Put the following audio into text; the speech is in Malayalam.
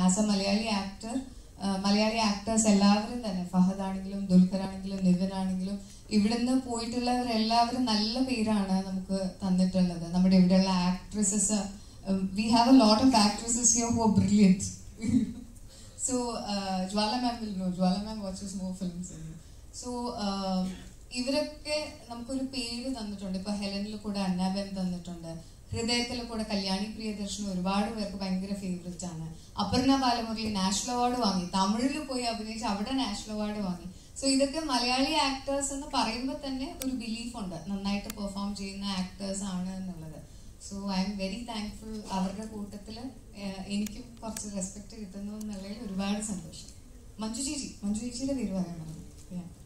As a Malayali actor Malayali actors എല്ലാവരും തന്നെ ഫഹദ് ആണെങ്കിലും ദുൽഖർ ആണെങ്കിലും നിവിൻ ആണെങ്കിലും ഇവിടുന്ന് പോയിട്ടുള്ളവരെല്ലാവരും നല്ല പേരാണ് നമുക്ക് തന്നിട്ടുള്ളത് നമ്മുടെ ഇവിടെയുള്ള actresses we have a lot of actresses here who brilliant so Jwala ma'am will know Jwala ma'am watches more films so ഇവരൊക്കെ നമുക്കൊരു പേര് തന്നിട്ടുണ്ട് ഇപ്പൊ ഹെലനിൽ കൂടെ അന്നാബൻ തന്നിട്ടുണ്ട് ഹൃദയത്തിൽ കൂടെ കല്യാണി പ്രിയദർശൻ ഒരുപാട് പേർക്ക് ഭയങ്കര ഫേവറേറ്റ് ആണ് അപർണ ബാലമുരളി നാഷണൽ അവാർഡ് വാങ്ങി തമിഴിൽ പോയി അഭിനയിച്ച് അവിടെ നാഷണൽ അവാർഡ് വാങ്ങി സോ ഇതൊക്കെ മലയാളി ആക്ടേഴ്സ് എന്ന് പറയുമ്പോൾ തന്നെ ഒരു ബിലീഫ് ഉണ്ട് നന്നായിട്ട് പെർഫോം ചെയ്യുന്ന ആക്ടേഴ്സ് ആണ് എന്നുള്ളത് so I'm very thankful അവരുടെ കൂട്ടത്തിൽ എനിക്കും കുറച്ച് റെസ്പെക്ട് കിട്ടുന്നു എന്നുള്ളതിൽ ഒരുപാട് സന്തോഷം മഞ്ജു ചേച്ചി മഞ്ജു ചേച്ചിയുടെ പേര് പറയാൻ പറഞ്ഞു Yeah.